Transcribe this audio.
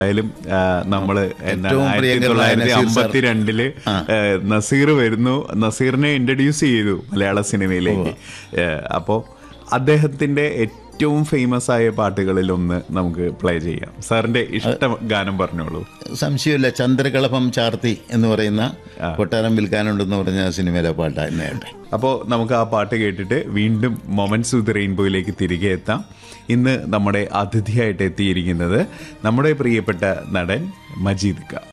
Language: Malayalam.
എന്തായാലും ആ, നമ്മള് എന്നാ ഏറ്റവും ആയിരത്തി പ്രിയങ്കരനായ തൊള്ളായിരത്തി നസീർ സാർ. അമ്പത്തിരണ്ടില് നസീർ വരുന്നു നസീറിനെ ഇൻട്രൊഡ്യൂസ് ചെയ്തു മലയാള സിനിമയിലേക്ക് ഏ, അപ്പോ അദ്ദേഹത്തിന്റെ ഏറ്റവും ഫേമസ് ആയ പാട്ടുകളിൽ ഒന്ന് നമുക്ക് പ്ലേ ചെയ്യാം സാറിന്റെ ഇഷ്ട ഗാനം പറഞ്ഞോളൂ സംശയമില്ല ചന്ദ്രകളഭം ചാർത്തി എന്ന് പറയുന്ന കൊട്ടാരം വിൽക്കാനുണ്ടെന്ന് പറഞ്ഞ സിനിമയിലെ പാട്ട് തന്നെയുണ്ട് അപ്പോൾ നമുക്ക് ആ പാട്ട് കേട്ടിട്ട് വീണ്ടും മൊമെന്റ്സ് വിത്ത് റെയിൻബോയിലേക്ക് തിരികെ എത്താം ഇന്ന് നമ്മുടെ അതിഥിയായിട്ട് എത്തിയിരിക്കുന്നത് നമ്മുടെ പ്രിയപ്പെട്ട നടൻ മജീദ് ഖാൻ